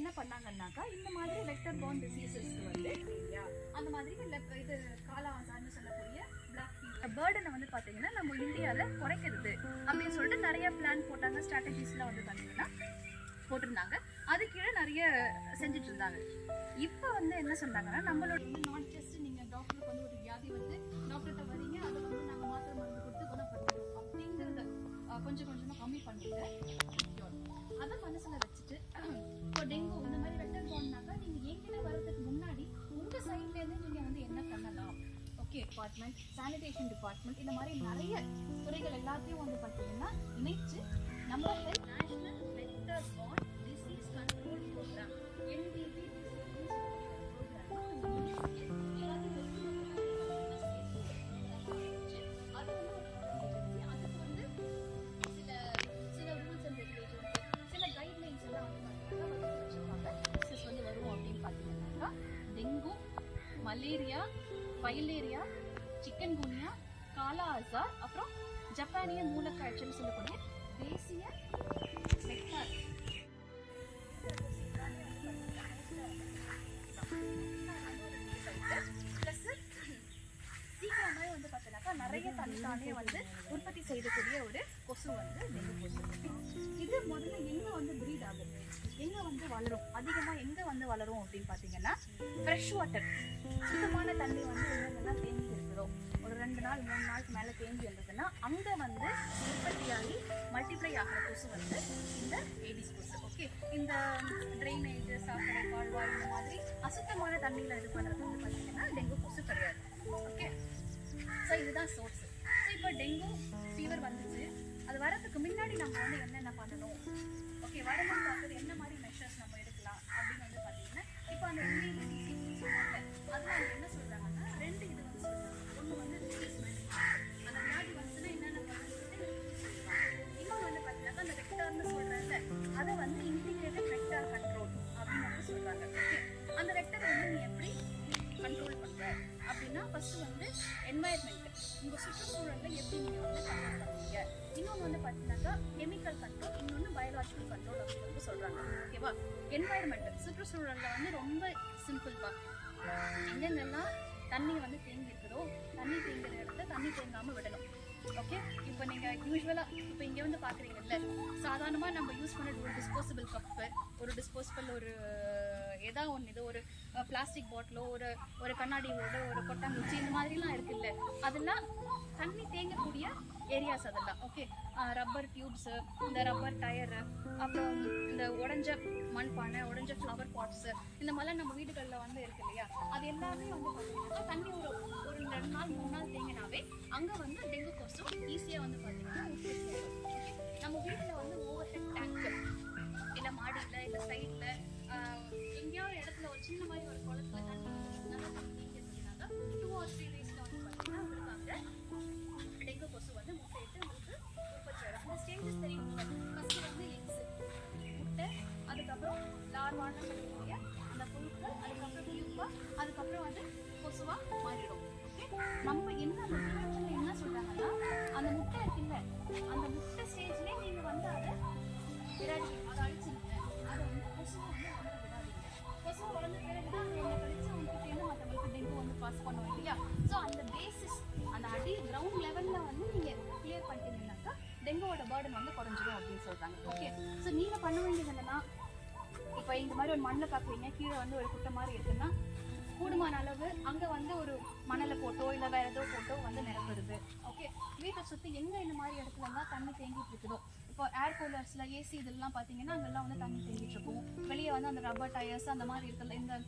என்ன பண்ணாங்கன்னாக்கா இந்த மாதிரி வெக்டர் பார்ன் டிசீசஸ்க்கு வந்து malaria, அந்த மாதிரி lep- இது காலா ஆசார்னு சொல்லக்கூடிய பிளாக் ஃபீவர் பேர்டனை வந்து பார்த்தீங்கன்னா நம்ம இந்தியாவில் குறைக்கிறது அப்படின்னு சொல்லிட்டு நிறைய பிளான் போட்டாங்க ஸ்ட்ராட்டஜிஸ்லாம் வந்து பார்த்தீங்கன்னா போட்டிருந்தாங்க அது கீழே நிறைய செஞ்சுட்டு இருந்தாங்க இப்போ வந்து என்ன சொன்னாங்கன்னா நம்மளோட வந்து நாட் ஜஸ்ட் நீங்கள் டாக்டருக்கு வந்து ஒரு வியாதி வந்து டாக்டர்கிட்ட வரீங்க அதை வந்து நாங்கள் மாத்திரை மருந்து கொடுத்து குணப்படுத்துறோம் அப்படிங்கிறத அஹ், கொஞ்சம் கொஞ்சமாக கம்மி பண்ணிட்டு அதை மனசில் வச்சுட்டு இப்போ டெங்கு இந்த மாதிரி வெட்டர் போனாக்கா நீங்கள் என்கிட்ட வர்றதுக்கு முன்னாடி உங்கள் சைட்லேருந்து நீங்கள் வந்து என்ன பண்ணலாம் ஓகே டிபார்ட்மெண்ட் சானிடேஷன் டிபார்ட்மெண்ட் இந்த மாதிரி நிறைய துறைகள் எல்லாத்தையும் வந்து பார்த்தீங்கன்னா இணைச்சு நம்ம national vector borne disease control program NDP dengue malaria filaria chikungunya kala azar அப்புறம் ஜப்பானிய மூலக்காய்ச்சல் சொல்லக்கூடிய தேசிய வெக்டார் ப்ளஸ் சீக்கிரமே வந்து பார்த்தீங்கன்னாக்கா நிறைய தனித்தானே வந்து உற்பத்தி செய்யக்கூடிய ஒரு கொசு வந்து டெங்கு கொசு இது முதல்ல எங்கே வந்து ப்ரீட் ஆகும் எங்கே வந்து வளரும் அதிகமாக எங்கே வந்து வளரும் அப்படின்னு பார்த்தீங்கன்னா ஃப்ரெஷ் வாட்டர் சுத்தமான தண்ணி வந்து எங்கெங்கெல்லாம் தேங்கி இருக்குதோ ஒரு ரெண்டு நாள் மூணு நாளுக்கு மேலே தேங்கி இருந்ததுன்னா அங்கே வந்து உற்பத்தியாகி மல்டிப்ளை ஆகிற கொசு வந்து இந்த ஏடிஸ் கொசு ஓகே இந்த ட்ரைனேஜ் சாக்கடை கால்வாய் இந்த மாதிரி அசுத்தமான தண்ணியில் இது பண்ணுறது வந்து பார்த்தீங்கன்னா டெங்கு கொசு கிடையாது ஓகே ஸோ இதுதான் சோர்ஸ் ஸோ இப்போ டெங்கு ஃபீவர் வந்துச்சு அது வரதுக்கு முன்னாடி நம்ம வந்து என்னென்ன பண்ணணும் ஓகே வரணும்னு பார்க்குறது என்ன மாதிரி மெஷர்ஸ் நம்ம எடுக்கலாம் அப்படின்னு வந்து பார்த்தீங்கன்னா இப்போ அந்த இன்டீரியர் சொன்னாங்க அதில் அவங்க என்ன சொல்கிறாங்கன்னா ரெண்டு இது வந்து சொல்கிறாங்க ஒன்று வந்து disease management. அந்த வியாதி வந்துச்சுன்னா என்னென்ன பண்ணணும்னு இன்னொன்று வந்து பார்த்தீங்கன்னா அந்த வெக்டார்னு சொல்கிறாங்க அதை வந்து இன்டிகிரேட்டட் வெக்டார் கண்ட்ரோல் அப்படின்னு வந்து சொல்கிறாங்க ஓகே அந்த வெக்டரை வந்து நீ எப்படி கண்ட்ரோல் பண்ற அப்படின்னா ஃபர்ஸ்ட் வந்து என்வாயர்மெண்ட் உங்க சுற்றுச்சூழல்ல எப்படி நீங்க வந்து கண்ட்ரோல் பண்ணுவீங்க இன்னொன்று வந்து பார்த்தீங்கன்னாக்கா கெமிக்கல் கண்ட்ரோல் இன்னொன்று பயாலஜிக்கல் கண்ட்ரோல் அப்படின்னு வந்து சொல்றாங்க ஓகேவா என்வாயர்மெண்ட் சுற்றுச்சூழல்ல வந்து ரொம்ப சிம்பிள் பா எங்கெங்கெல்லாம் தண்ணி வந்து தேங்கி இருக்குதோ தண்ணி தேங்குற இடத்துல தண்ணி தேங்காம விடணும் ஓகே இப்போ நீங்க யூஸ்வலா இப்போ இங்க வந்து பாக்குறீங்கல்ல சாதாரணமா நம்ம யூஸ் பண்ணுறது ஒரு டிஸ்போசபிள் கப்பு ஒரு டிஸ்போசபிள் ஒரு ஏதா ஒன்று இது ஒரு பிளாஸ்டிக் பாட்டிலோ ஒரு ஒரு கண்ணாடி ஓடு ஒரு கொட்டாங்குச்சி இந்த மாதிரிலாம் இருக்குல்ல அதெல்லாம் தண்ணி தேங்கக்கூடிய ஏரியாஸ் அதெல்லாம் ஓகே ரப்பர் டியூப்ஸு இந்த ரப்பர் டயரு அப்புறம் இந்த உடஞ்ச மண்பானை உடஞ்ச ஃப்ளவர் பாட்ஸு இந்த மாதிரிலாம் நம்ம வீடுகளில் வந்து இருக்கு இல்லையா அது எல்லாமே வந்து பார்த்தீங்கன்னா தண்ணி ஒரு ஒரு ரெண்டு நாள் மூணு நாள் தேங்கினாவே அங்கே வந்து டெங்கு கொசு ஈஸியாக வந்து பார்த்தீங்கன்னா உற்பத்தி ஆகும் Okay? நம்ம வீட்டில் வந்து ஓவர் ஹெட் டேங்க் இல்லை மாடியில் இல்லை சைடில் எங்கேயோ ஒரு இடத்துல ஒரு சின்ன மாதிரி ஒரு குளத்துல தண்ணி நல்லா தண்ணி தேங்கிருந்ததுனாக்கா டூ ஆர் த்ரீ டேஸில் வந்து பார்த்தீங்கன்னா உங்களுக்கு அங்கே டெங்கு கொசு வந்து முட்டையிட்டு உங்களுக்கு உற்பத்தி ஆகும் அந்த ஸ்டேஜஸ் தெரியும் ஃபர்ஸ்ட் வந்து எக்ஸ் முட்டை அதுக்கப்புறம் லார்வான்னு சொல்லக்கூடிய அந்த புழுக்கள் அதுக்கப்புறம் பியூப்பா அதுக்கப்புறம் வந்து கொசுவா மாறிடும் ஓகே நம்ம என்ன அந்த ப்ரிவென்ஷன்ல என்ன சொல்றாங்கன்னா அந்த முட்டை இருக்குல்ல அந்த முட்டை ஸ்டேஜ்லயே நீங்க வந்து அதை விராடிங்க அதை அழிச்சிருங்க அதை வந்து கொசுவை வந்து வளர விடாதீங்க கொசு வளர்ந்த பிறகுதான் அது உங்களை கழிச்சு உங்ககிட்ட இருந்து மற்றவங்களுக்கு டெங்கு வந்து பாஸ் பண்ணுவோம் இல்லையா ஸோ அந்த பேசிஸ் அந்த அடி கிரவுண்ட் லெவல்ல வந்து நீங்க கிளியர் பண்ணிட்டீங்கன்னாக்கா டெங்குவோட பேர்டன் வந்து குறைஞ்சிரும் அப்படின்னு சொல்றாங்க ஓகே ஸோ நீங்க பண்ண வேண்டியது என்னன்னா இப்போ இந்த மாதிரி ஒரு மண்ணில் பார்க்குறீங்க கீழே வந்து ஒரு குட்டை மாதிரி இருக்குன்னா கூடுமான அளவு அங்கே வந்து ஒரு மணலை போட்டோ இல்லை வேற ஏதோ போட்டோ வந்து நிரப்புறது ஓகே வீட்டை சுற்றி எங்கே இந்த மாதிரி இடத்துல எல்லாம் தண்ணி தேங்கிட்டு இருக்குதோ இப்போ ஏர் கூலர்ஸில் ஏசி இதெல்லாம் பார்த்தீங்கன்னா அங்கெல்லாம் வந்து தண்ணி தேங்கிட்டு இருக்கும் வெளியே வந்து அந்த ரப்பர் டயர்ஸ் அந்த மாதிரி இருக்குல்ல இந்த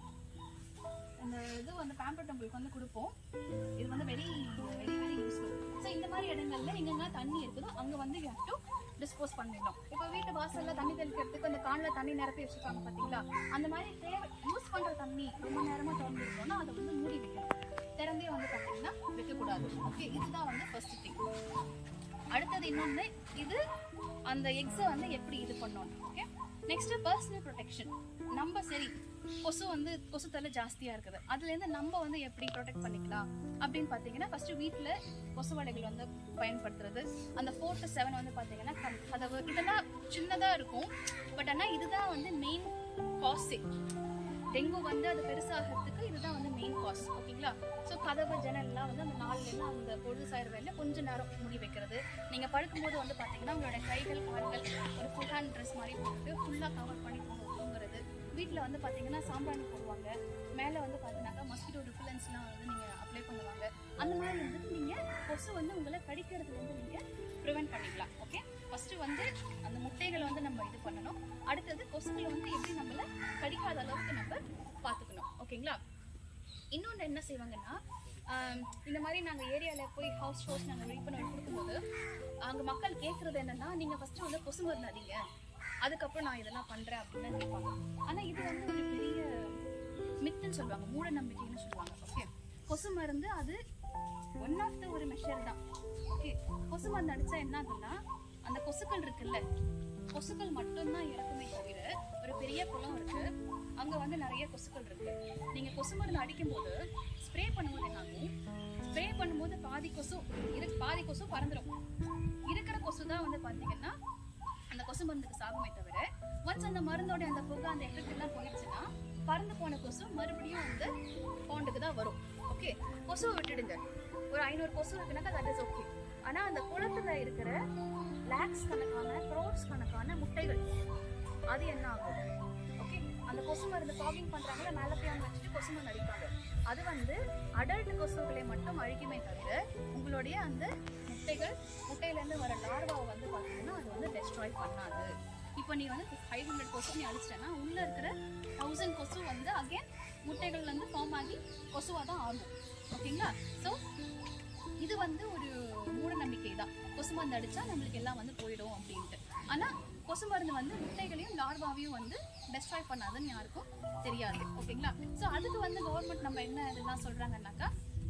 இந்த இது வந்து பேம்பர்ட் உங்களுக்கு வந்து கொடுப்போம் இது வந்து very very very useful so இந்த மாதிரி இடங்கள்ல எங்கெங்க தண்ணி இருக்குதோ அங்கே வந்து யூ ஹேவ் டு டிஸ்போஸ் பண்ணிடணும் இப்போ வீட்டு வாசல்ல தண்ணி தெளிக்கிறதுக்கு அந்த காலில் தண்ணி நிரப்பி வச்சிருக்காங்க பார்த்தீங்களா அந்த மாதிரி தேவை யூஸ் பண்ணுற தண்ணி ரொம்ப நேரமாக திறந்து இருக்கோம்னா அதை வந்து மூடி வைக்கணும் திறந்தே வந்து பார்த்தீங்கன்னா வைக்கக்கூடாது ஓகே இதுதான் வந்து ஃபர்ஸ்ட் திங் அடுத்தது இன்னொன்று இது அந்த எக்ஸை வந்து எப்படி இது பண்ணணும் ஓகே நெக்ஸ்ட் பர்சனல் ப்ரொடெக்ஷன் நம்ம சரி கொசு வந்து கொசு தொல்லை ஜாஸ்தியாக இருக்குது அதுலேருந்து நம்ம வந்து எப்படி ப்ரொடெக்ட் பண்ணிக்கலாம் அப்படின்னு பார்த்தீங்கன்னா ஃபர்ஸ்ட் வீட்டில் கொசு வலைகள் வந்து பயன்படுத்துறது அந்த ஃபோர் டு செவன் வந்து பார்த்தீங்கன்னா கம் கதவு இதெல்லாம் சின்னதாக இருக்கும் பட் ஆனால் இதுதான் வந்து மெயின் காசே டெங்கு வந்து அது பெருசாகிறதுக்கு இதுதான் வந்து மெயின் காஸ் ஓகேங்களா ஸோ கதவு ஜன்னல்லாம் வந்து அந்த நாலுலேருந்து அந்த பொழுது சாயிற வேலையில் கொஞ்ச நேரம் மூடி வைக்கிறது நீங்கள் படுக்கும்போது வந்து பார்த்தீங்கன்னா உங்களோட கைகள் கால்கள் ஒரு ஃபுல் ஹேண்ட் ட்ரெஸ் மாதிரி போட்டு ஃபுல்லாக கவர் பண்ணி தூங்க- தூங்குறது வீட்டில் வந்து பார்த்தீங்கன்னா சாம்பிராணி போடுவாங்க மேலே வந்து பார்த்தீங்கன்னாக்கா மஸ்கிட்டோ ரிப்பலன்ஸ்லாம் வந்து நீங்கள் அப்ளை பண்ணுவாங்க அந்த மாதிரி வந்துட்டு நீங்கள் கொசு வந்து உங்களை கடிக்கிறதுலேருந்து நீங்கள் ப்ரிவென்ட் பண்ணிக்கலாம் ஓகே ஃபஸ்ட்டு வந்து அந்த முட்டைகளை வந்து நம்ம இது பண்ணணும் அடுத்தது கொசுக்களை வந்து எப்படி நம்மள கடிக்காத அளவுக்கு நம்ம பார்த்துக்கணும் ஓகேங்களா இன்னொன்று என்ன செய்வாங்கன்னா ஆம், இந்த மாதிரி நாங்கள் ஏரியாவில் போய் ஹவுஸ் ஹவுஸ் நாங்கள் ரெடி பண்ணி கொடுக்கும்போது அங்கே மக்கள் கேட்குறது என்னன்னா நீங்கள் ஃபஸ்ட்டு வந்து கொசு மருந்து அடிங்க அதுக்கப்புறம் நான் இதெல்லாம் பண்ணுறேன் அப்படின்னு தான் கேட்பாங்க ஆனால் இது வந்து ஒரு பெரிய மித்துன்னு சொல்லுவாங்க மூட நம்பிக்கைன்னு சொல்லுவாங்க ஓகே கொசு மருந்து அது ஒன் ஆஃப் த ஒரு மெஷர் தான் ஓகே கொசு மருந்து அடிச்சா என்ன ஆகும்னா அந்த கொசுக்கள் இருக்குல்ல கொசுக்கள் மட்டும்தான் இறக்குமே தவிர ஒரு பெரிய குளம் இருக்கு அங்க வந்து நிறைய கொசுக்கள் இருக்கு நீங்க கொசு மருந்து அடிக்கும்போது ஸ்ப்ரே பண்ணும்போது என்ன ஆகும் ஸ்ப்ரே பண்ணும்போது பாதி கொசு இரு பாதி கொசு பறந்துடும் இருக்கிற கொசு தான் வந்து பாத்தீங்கன்னா அந்த கொசு மருந்துக்கு சாகுமே தவிர ஒன்ஸ் அந்த மருந்தோட அந்த புகை அந்த எஃபெக்ட் எல்லாம் போயிடுச்சுன்னா பறந்து போன கொசு மறுபடியும் அந்த பாண்டுக்கு தான் வரும் ஓகே கொசுவை விட்டுடுங்க ஒரு ஐநூறு கொசு இருக்குனாக்கா தட் இஸ் ஓகே ஆனா அந்த குளத்துல இருக்கிற லேக்ஸ் கணக்கான க்ரோட்ஸ் கணக்கான முட்டைகள் அது என்ன ஆகும் ஓகே அந்த கொசு மருந்து ஃபாகிங் பண்றாங்கல்ல மேலே போய் அவங்க வச்சுட்டு கொசு மருந்து அடிப்பாங்க அது வந்து அடல்ட் கொசுக்களை மட்டும் அழிக்குமே தவிர உங்களுடைய அந்த முட்டைகள் முட்டையிலேருந்து வர லார்வாவை வந்து பார்த்தீங்கன்னா அது வந்து டெஸ்ட்ராய் பண்ணாது இப்போ நீ வந்து ஃபைவ் ஹண்ட்ரட் கொசு நீ அழிச்சிட்டேன்னா உள்ளே இருக்கிற தௌசண்ட் கொசு வந்து அகைன் முட்டைகள் வந்து ஃபார்ம் ஆகி கொசுவாக தான் ஆகும் ஓகேங்களா ஸோ இது வந்து ஒரு மூட நம்பிக்கை தான் கொசு மருந்து அடிச்சா நம்மளுக்கு எல்லாம் வந்து போயிடும் அப்படின்ட்டு ஆனா கொசு மருந்து வந்து முட்டைகளையும் லார்வாவையும் வந்து டெஸ்ட்ராய் பண்ணாதுன்னு யாருக்கும் தெரியாது ஓகேங்களா ஸோ அதுக்கு வந்து கவர்மெண்ட் நம்ம என்ன இதெல்லாம் சொல்றாங்கன்னாக்கா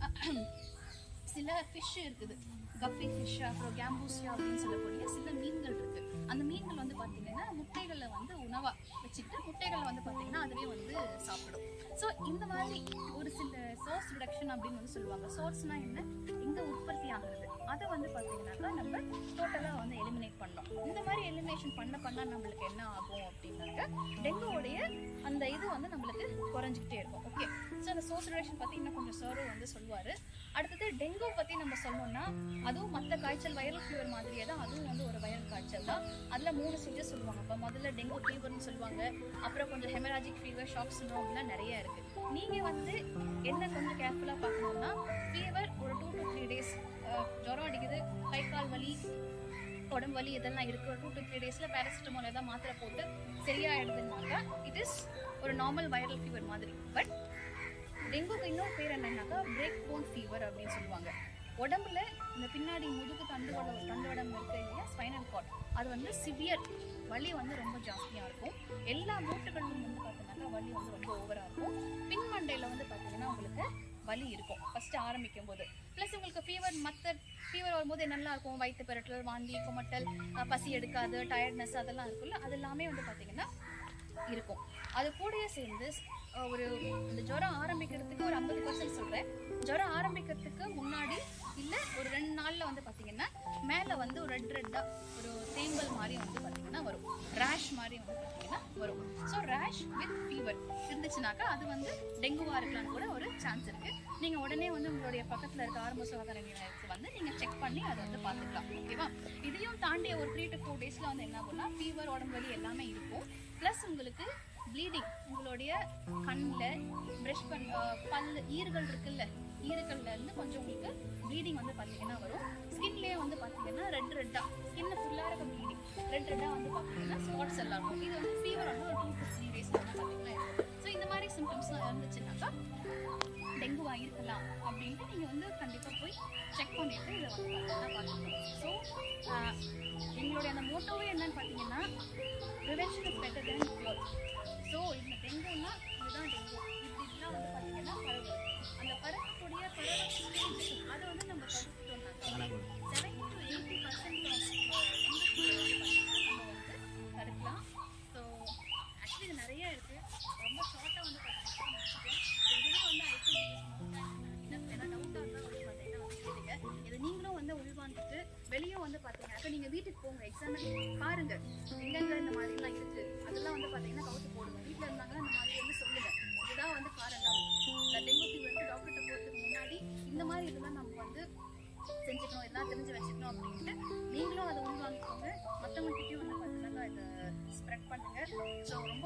சில ஃபிஷ் இருக்குது கப்பி ஃபிஷ் அப்புறம் கேம்பூசியா அப்படின்னு சொல்லக்கூடிய சில மீன்கள் இருக்கு அந்த மீன்கள் வந்து பார்த்தீங்கன்னா முட்டைகளை வந்து உணவா வச்சுட்டு முட்டைகளை வந்து பார்த்தீங்கன்னா அதுவே வந்து சாப்பிடும் ஸோ இந்த மாதிரி ஒரு சில சோர்ஸ் ரிடக்ஷன் அப்படின்னு வந்து சொல்லுவாங்க சோர்ஸ்னா என்ன இங்கே உற்பத்தி ஆகுறது அதை வந்து பார்த்தீங்கன்னாக்கா நம்ம டோட்டலாக வந்து எலிமினேட் பண்ணோம் இந்த மாதிரி எலிமினேஷன் பண்ண பண்ண நம்மளுக்கு என்ன ஆகும் அப்படின்னாக்கா டெங்குவோடைய அந்த இது வந்து நம்மளுக்கு குறைஞ்சிக்கிட்டே இருக்கும் ஓகே ஸோ அந்த சோர்ஸ் ரிடக்ஷன் பற்றி இன்னும் கொஞ்சம் சாரும் வந்து சொல்லுவார் அடுத்தது டெங்கு பற்றி நம்ம சொல்லணும்னா அதுவும் மற்ற காய்ச்சல் வைரல் ஃபீவர் மாதிரியே தான் அதுவும் வந்து ஒரு வைரல் காய்ச்சல் தான் அதில் மூணு ஸ்டேஜஸ் சொல்லுவாங்க இப்போ முதல்ல டெங்கு ஃபீவர்னு சொல்லுவாங்க அப்புறம் கொஞ்சம் ஹெமராஜிக் ஃபீவர் ஷாக் சிண்ட்ரோம்லாம் நிறைய இருக்கு நீங்கள் வந்து என்ன கொஞ்சம் கேர்ஃபுல்லாக பார்க்கணும்னா ஃபீவர் ஒரு டூ டு த்ரீ டேஸ் ஜுரம் அடிக்குது கை கால் வலி உடம்பு வலி இதெல்லாம் இருக்கு டூ டு த்ரீ டேஸில் பேராசிட்டமால் ஏதாவது மாத்திரை போட்டு சரியாயிடுதுனாக்கா இட் இஸ் ஒரு நார்மல் வைரல் ஃபீவர் மாதிரி பட் டெங்குக்கு இன்னொரு பேர் என்னன்னாக்கா பிரேக் போன் ஃபீவர் அப்படின்னு சொல்லுவாங்க உடம்புல இந்த பின்னாடி முதுகு தண்டுவடம் தண்டுவடம் இருக்கு இல்லையா ஸ்பைனல் கார்ட் அது வந்து சிவியர் வலி வந்து ரொம்ப ஜாஸ்தியாக இருக்கும் எல்லா மூட்டுகளிலும் வந்து பார்த்தீங்கன்னா வலி வந்து ரொம்ப ஓவராக இருக்கும் பின் மண்டையில் வந்து பார்த்தீங்கன்னா உங்களுக்கு வலி இருக்கும் ஃபர்ஸ்ட் ஆரம்பிக்கும் போது ப்ளஸ் உங்களுக்கு ஃபீவர் மற்ற ஃபீவர் வரும்போது என்னெல்லாம் இருக்கும் வயிற்று பெரட்டல் வாந்தி குமட்டல் அஹ் பசி எடுக்காது டயர்ட்னஸ் அதெல்லாம் இருக்குல்ல அது எல்லாமே வந்து பார்த்தீங்கன்னா இருக்கும் அது கூடயே சேர்ந்து அஹ், ஒரு இந்த ஜுரம் ஆரம்பிக்கிறதுக்கு ஒரு ஐம்பது பர்சன்ட் சொல்கிறேன் ஜுரம் ஆரம்பிக்கிறதுக்கு முன்னாடி இல்லை ஒரு ரெண்டு நாளில் வந்து பார்த்தீங்கன்னா மேலே வந்து ஒரு ரெட் ரெட்டாக ஒரு தேம்பல் மாதிரி வந்து பார்த்தீங்கன்னா வரும் ரேஷ் மாதிரி வந்து பார்த்தீங்கன்னா வரும் ஸோ ரேஷ் வித் ஃபீவர் இருந்துச்சுனாக்கா அது வந்து டெங்குவாக இருக்கலாம்னு கூட ஒரு சான்ஸ் இருக்குது நீங்கள் உடனே வந்து உங்களுடைய பக்கத்தில் இருக்க ஆரம்ப சுகாதார நிலையத்துக்கு வந்து நீங்கள் செக் பண்ணி அதை வந்து பார்த்துக்கலாம் ஓகேவா இதையும் தாண்டி ஒரு த்ரீ டு ஃபோர் டேஸில் வந்து என்ன ஆகும்னா ஃபீவர் உடம்பு வலி எல்லாமே இருக்கும் ப்ளஸ் உங்களுக்கு ப்ளீடிங் உங்களுடைய கண்ணில் ப்ரஷ் பண்ண பல் ஈறுகள் இருக்குல்ல ஈறுகள்ல இருந்து கொஞ்சம் உங்களுக்கு ப்ளீடிங் வந்து பார்த்தீங்கன்னா வரும் ஸ்கின்லேயே வந்து பார்த்தீங்கன்னா ரெட் ரெட்டாக ஸ்கின்ல ஃபுல்லாக இருக்க ப்ளீடிங் ரெட் ரெட்டாக வந்து பார்த்தீங்கன்னா ஸ்பாட்ஸ் எல்லாம் இருக்கும் இது வந்து ஃபீவர் வந்து ஒரு டூ டு த்ரீ டேஸ் வந்து பார்த்தீங்கன்னா இருக்கும் ஸோ இந்த மாதிரி சிம்டம்ஸ்லாம் இருந்துச்சுன்னாக்கா டெங்குவா இருக்கலாம் அப்படின்ட்டு நீங்கள் வந்து கண்டிப்பாக போய் செக் பண்ணிட்டு இதை வந்து பார்த்தீங்கன்னா பார்த்துக்கணும் ஸோ எங்களுடைய அந்த மோட்டோவே என்னன்னு பார்த்தீங்கன்னா prevention is better then cure so இந்த டெங்குன்னா இதுதான் டெங்கு இப்படி இப்படிலாம் வந்து பார்த்தீங்கன்னா பரவுது அந்த பரவக்கூடிய பரவ ஸ்டேஜ் அதை வந்து நம்ம தடுத்துட்டோம்னாக்கா செவன்டி டு எயிட்டி பர்சன்ட் நம்ம வந்து தடுக்கலாம் ஸோ ஆக்சுவலி இது நிறைய இருக்கு ரொம்ப ஷார்ட்டாக வந்து பார்த்தீங்கன்னா முடிச்சுட்டேன் ஸோ இதுவே வந்து ஐடி ஏன்னா டவுட்டாக இருந்தால் வந்து பார்த்தீங்கன்னா வந்து கேளுங்க இதை நீங்களும் வந்து உள்வாங்கிட்டு வெளியே வந்து பார்த்தீங்கன்னா இப்போ நீங்கள் வீட்டுக்கு போங்க எக்ஸாம்பிள் பாருங்க எங்கெங்க இந்த மாதிரிலாம் இருக்கு அதெல்லாம் வந்து பார்த்தீங்கன்னா கவுத்து போடுங்க வீட்டில் இருந்தாங்கன்னா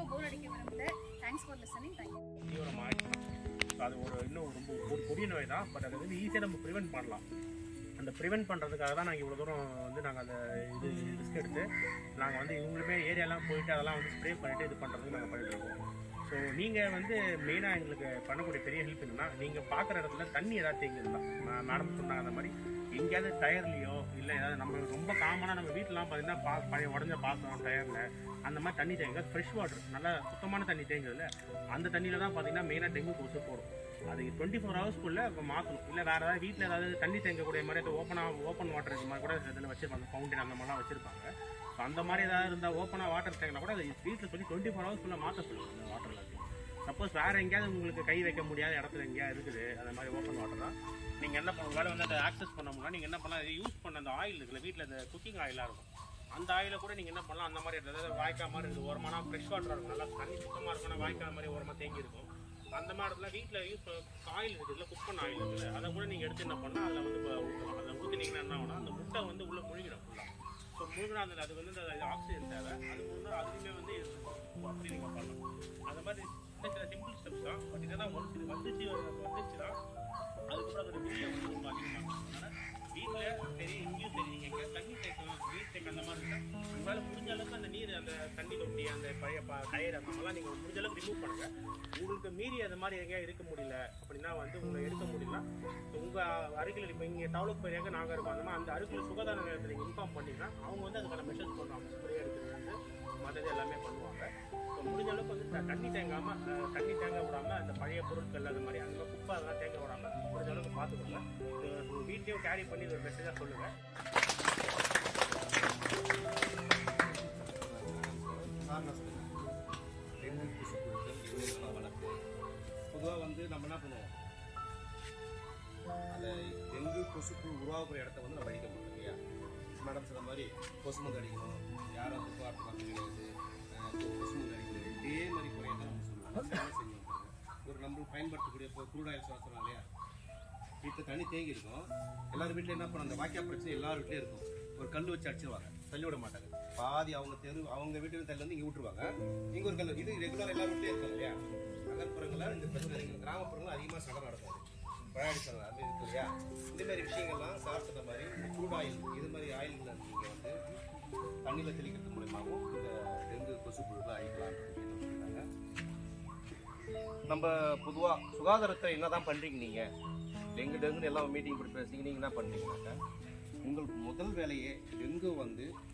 போர் அடிக்க விரும்புது தேங்க்ஸ் ஃபார் லிசனிங் தேங்க்யூ தீவிரமாகி அது ஒரு இன்னும் ரொம்ப ஒரு கொடிய நோய் தான் பட் அதை வந்து ஈஸியாக நம்ம ப்ரிவென்ட் பண்ணலாம் அந்த ப்ரிவென்ட் பண்ணுறதுக்காக தான் நாங்கள் இவ்வளோ தூரம் வந்து நாங்கள் அந்த இது ரிஸ்க் எடுத்து நாங்கள் வந்து இவங்களுமே ஏரியாலாம் போயிட்டு அதெல்லாம் வந்து ஸ்ப்ரே பண்ணிட்டு இது பண்ணுறதுக்கு நாங்கள் பண்ணிட்டு இருக்கோம் ஸோ நீங்கள் வந்து மெயினாக எங்களுக்கு பண்ணக்கூடிய பெரிய ஹெல்ப் என்னன்னா நீங்கள் பார்க்குற இடத்துல தண்ணி ஏதாவது தேங்கிருந்தா மேடம் சொன்னாங்க அந்த மாதிரி எங்கேயாவது டயர்லையோ இல்லை ஏதாவது நம்ம ரொம்ப காமனாக நம்ம வீட்டிலாம் பார்த்தீங்கன்னா பா பழைய உடஞ்ச பாத்திரம் டயரில் அந்த மாதிரி தண்ணி தேங்க ஃப்ரெஷ் வாட்டர் நல்லா சுத்தமான தண்ணி தேங்குதுல்ல அந்த தண்ணியில் தான் பார்த்தீங்கன்னா மெயினாக டெங்கு கொசு போடும் அது டுவெண்ட்டி ஃபோர் ஹவர்ஸ்க்குள்ளே மாற்றணும் இல்லை வேறு ஏதாவது வீட்டில் ஏதாவது தண்ணி தேங்கக்கூடிய மாதிரி அது ஓப்பனாக ஓப்பன் வாட்டர் இது மாதிரி கூட இதில் வச்சிருப்பாங்க ஃபவுண்டன் அந்த மாதிரிலாம் வச்சிருப்பாங்க ஸோ அந்த மாதிரி ஏதாவது இருந்தால் ஓப்பனாக வாட்டர் தேங்கினா கூட அது வீட்டில் சொல்லி டுவெண்ட்டி ஃபோர் ஹவர்ஸ்க்குள்ளே மாற்ற சொல்லுவாங்க அந்த வாட்டர் எல்லாத்தையும் சப்போஸ் வேறு எங்கேயாவது உங்களுக்கு கை வைக்க முடியாத இடத்துல எங்கேயாவது இருக்குது அந்த மாதிரி ஓப்பன் வாட்டர் தான் நீங்கள் என்ன பண்ண வேலை வந்து அதை ஆக்சஸ் பண்ண முடியல நீங்கள் என்ன பண்ணலாம் யூஸ் பண்ண அந்த ஆயில் இருக்குல்ல வீட்டில் இந்த குக்கிங் ஆயிலாக இருக்கும் அந்த ஆயில கூட நீங்கள் என்ன பண்ணலாம் அந்த மாதிரி அதாவது வாய்க்கா மாதிரி இருக்குது ஓரமான ஃப்ரெஷ் வாட்டர் இருக்கும் நல்லா தண்ணி சுத்தமாக இருக்கும் வாய்க்கா மாதிரி ஓரமாக தேங்கி இருக்கும் அந்த மாதிரி இடத்துல வீட்டில் யூஸ் ஆயில் இருக்குதுல்ல குக் பண்ண ஆயில் இருக்குல்ல அதை கூட நீங்கள் எடுத்து என்ன பண்ணால் அதில் வந்து இப்போ ஊற்றலாம் அதை ஊற்றினீங்கன்னா என்ன ஆகும்னா அந்த முட்டை வந்து உள்ளே முழுகிடும் ஃபுல்லாக ஸோ முழுகினா அந்த அது வந்து அந்த ஆக்சிஜன் தேவை அது முழுகினா அதுவுமே வந்து இருக்கும். அப்படி நீங்கள் பண்ணலாம் அந்த மாதிரி சின்ன சின்ன சிம்பிள் ஸ்டெப்ஸ் தான் பட் இதெல்லாம் ஒன்ஸ் இது வந்துச்சு வந்துச்சுன்னா அதுக்கப்புறம் அதோட விஷயம் வந்து ரொம்ப அதிகமாகும் அதனால் வீட்டில் சரி இங்கேயும் சரி நீங்கள் எங்கே தண்ணி தேய்க்கணும் நீர் தேய்க்க அந்த மாதிரி இருந்தால் உங்களால் முடிஞ்ச அளவுக்கு அந்த நீர் அந்த தண்ணி தொட்டி அந்த பழைய ப டயர் அந்த மாதிரிலாம் நீங்கள் முடிஞ்ச அளவுக்கு ரிமூவ் பண்ணுங்கள் உங்களுக்கு மீறி அந்த மாதிரி எங்கேயா இருக்க முடியல அப்படின்னா வந்து உங்களை எடுக்க முடியல உங்கள் அருகில் இப்போ இங்கே டெவலப் ஏரியாவுக்கு நாங்கள் இருக்கோம் அந்த மாதிரி அந்த அருகில் சுகாதார நிலையத்தில் நீங்கள் இன்ஃபார்ம் பண்ணிங்கன்னா அவங்க வந்து அதுக்கான மெஷர்ஸ் பண்ணுவாங்க ஸ்ப்ரே எடுக்கிறது மற்றது எல்லாமே பண்ணுவாங்க ஸோ முடிஞ்ச அளவுக்கு வந்து த- தண்ணி தேங்காமல் தண்ணி தேங்க விடாமல் அந்த பழைய பொருட்கள் அது மாதிரி அந்த மாதிரி குப்பை அதெல்லாம் தேங்க விடாமல் முடிஞ்ச அளவுக்கு பார்த்துக்கோங்க இது வீட்லேயும் கேரி பண்ணி இது ஒரு மெசேஜாக சொல்லுங்கள் டெங்கு கொசு புழுக்கள் இவைகளெல்லாம் வளர்ப்பு பொதுவாக வந்து நம்ம என்ன பண்ணுவோம் அந்த டெங்கு கொசுப்புழு உருவாக்குற இடத்த வந்து நம்ம அடிக்க மாட்டோம் இல்லையா மேடம் சொன்ன மாதிரி கொசு மருந்து அடிக்கணும் யாரும் வந்து பார்த்து பார்க்க கிடையாது அஹ் கொசு மருந்து அடிக்கணும் இதே மாதிரி குறையை தான் நம்ம சொல்லுவோம் சரியா செஞ்சு வந்துருங்க. ஒரு நம்ம பயன்படுத்தக்கூடிய இப்போ குரூட் ஆயில் சொல்கிறோம் இல்லையா வீட்டில் தண்ணி தேங்கி இருக்கும் எல்லார் வீட்லையும் என்ன பண்ணும் அந்த வாக்கியா பிரச்சனை எல்லார் வீட்லையும் இருக்கும் ஒரு கல் வச்சு அடிச்சிருவாங்க தள்ளி விட மாட்டாங்க பாதி அவங்க தெரு அவங்க வீட்டுல தள்ளி வந்து இங்கே விட்டுருவாங்க இங்கே ஒரு கல் இது ரெகுலர் எல்லார் வீட்லையும் இருக்கும் இல்லையா நகர்ப்புறங்களில் இந்த பிரச்சனை இருக்கு கிராமப்புறங்கள் அதிகமாக சண்டை நடக்கும் பழாடி சண்டை அது இருக்கு இல்லையா இந்த மாதிரி விஷயங்கள்லாம் சார் சொன்ன மாதிரி இந்த crude ஆயில் இது மாதிரி ஆயில்களை நீங்கள் வந்து தண்ணியில் தெளிக்கிறது மூலயமாவும் இந்த டெங்கு கொசு புழுக்களை அழிக்கலாம் அப்படின்னு சொல்லிட்டாங்க நம்ம பொதுவாக சுகாதாரத்தை என்னதான் பண்றீங்க நீங்க டெங்கு டெங்குன்னு எல்லாம் மீட்டிங் போட்டு பேசுறீங்க நீங்க என்ன பண்றீங்கன்னாக்கா உங்களுக்கு முதல் வேலையே டெங்கு வந்து